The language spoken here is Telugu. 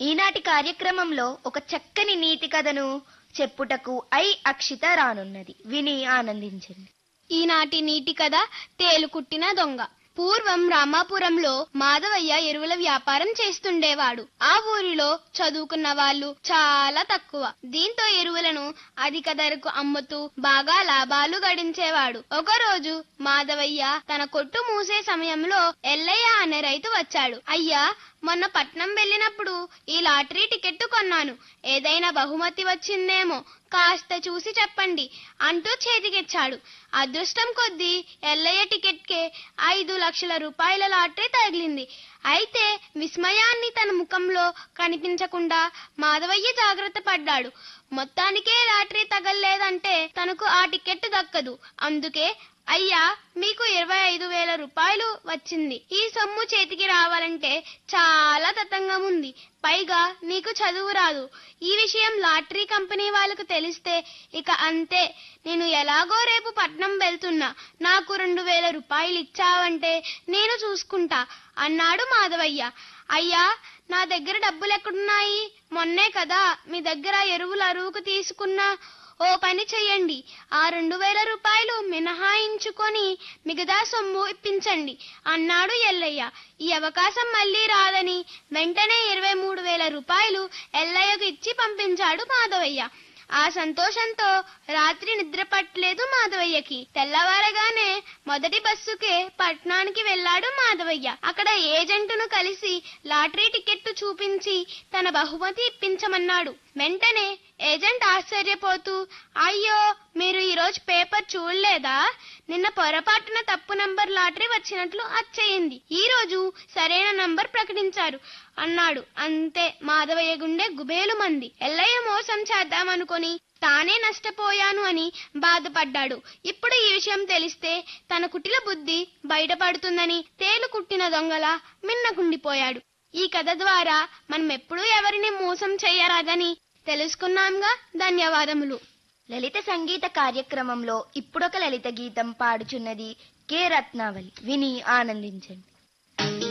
ఈనాటి కార్యక్రమంలో ఒక చక్కని నీతి కథను చెప్పుటకు ఐ అక్షిత రానున్నది విని ఆనందించండి ఈనాటి నీటి కథ తేలుకుట్టిన దొంగ పూర్వం రామాపురంలో మాధవయ్య ఎరువుల వ్యాపారం చేస్తుండేవాడు ఆ ఊరిలో చదువుకున్న వాళ్ళు చాలా తక్కువ దీంతో ఎరువులను అధిక ధరకు అమ్ముతూ బాగా లాభాలు గడించేవాడు ఒకరోజు మాధవయ్య తన కొట్టు మూసే సమయంలో ఎల్లయ్య అనే రైతు వచ్చాడు అయ్యా మొన్న పట్నం వెళ్ళినప్పుడు ఈ లాటరీ టికెట్ కొన్నాను ఏదైనా బహుమతి వచ్చిందేమో కాస్త చూసి చెప్పండి అంటూ చేతికిచ్చాడు అదృష్టం కొద్దీ ఎల్లయ్య టికెట్కే ఐదు లక్షల రూపాయల లాటరీ తగిలింది అయితే విస్మయాన్ని తన ముఖంలో కనిపించకుండా మాధవయ్య జాగ్రత్త పడ్డాడు మొత్తానికే లాటరీ తగలలేదంటే తనకు ఆ టికెట్ దక్కదు అందుకే అయ్యా మీకు ఇరవై ఐదు వేల రూపాయలు వచ్చింది ఈ సొమ్ము చేతికి రావాలంటే చాలా తతంగం ఉంది పైగా నీకు చదువు రాదు ఈ విషయం లాటరీ కంపెనీ వాళ్ళకు తెలిస్తే ఇక అంతే నేను ఎలాగో రేపు పట్నం వెళ్తున్నా నాకు రెండు వేల రూపాయలు ఇచ్చావంటే నేను చూసుకుంటా అన్నాడు మాధవయ్య అయ్యా నా దగ్గర డబ్బులు ఎక్కడున్నాయి మొన్నే కదా మీ దగ్గర ఎరువులు అరువుకు తీసుకున్నా ఓ పని చెయ్యండి ఆ రెండు వేల రూపాయలు మినహాయించుకొని మిగతా సొమ్ము ఇప్పించండి అన్నాడు ఎల్లయ్య ఈ అవకాశం మళ్ళీ రాదని వెంటనే ఇరవై మూడు వేల రూపాయలు ఎల్లయ్యకు ఇచ్చి పంపించాడు మాధవయ్య ఆ సంతోషంతో రాత్రి నిద్ర పట్టలేదు మాధవయ్యకి తెల్లవారగానే మొదటి బస్సుకే పట్నానికి వెళ్ళాడు మాధవయ్య అక్కడ ఏజెంటును కలిసి లాటరీ టికెట్ చూపించి తన బహుమతి ఇప్పించమన్నాడు వెంటనే ఏజెంట్ ఆశ్చర్యపోతూ అయ్యో మీరు ఈరోజు పేపర్ చూడలేదా నిన్న పొరపాటున తప్పు నంబర్ లాటరీ వచ్చినట్లు అచ్చయింది ఈ రోజు సరైన నంబర్ ప్రకటించారు అన్నాడు అంతే మాధవయ్య గుండె గుబేలు మంది ఎల్లయ్య మోసం చేద్దామనుకొని తానే నష్టపోయాను అని బాధపడ్డాడు ఇప్పుడు ఈ విషయం తెలిస్తే తన కుటిల బుద్ధి బయటపడుతుందని తేలు కుట్టిన దొంగలా మిన్నకుండిపోయాడు ఈ కథ ద్వారా మనం ఎప్పుడూ ఎవరిని మోసం చేయరాదని తెలుసుకున్నాంగా ధన్యవాదములు లలిత సంగీత కార్యక్రమంలో ఇప్పుడొక లలిత గీతం పాడుచున్నది కె రత్నావళి విని ఆనందించండి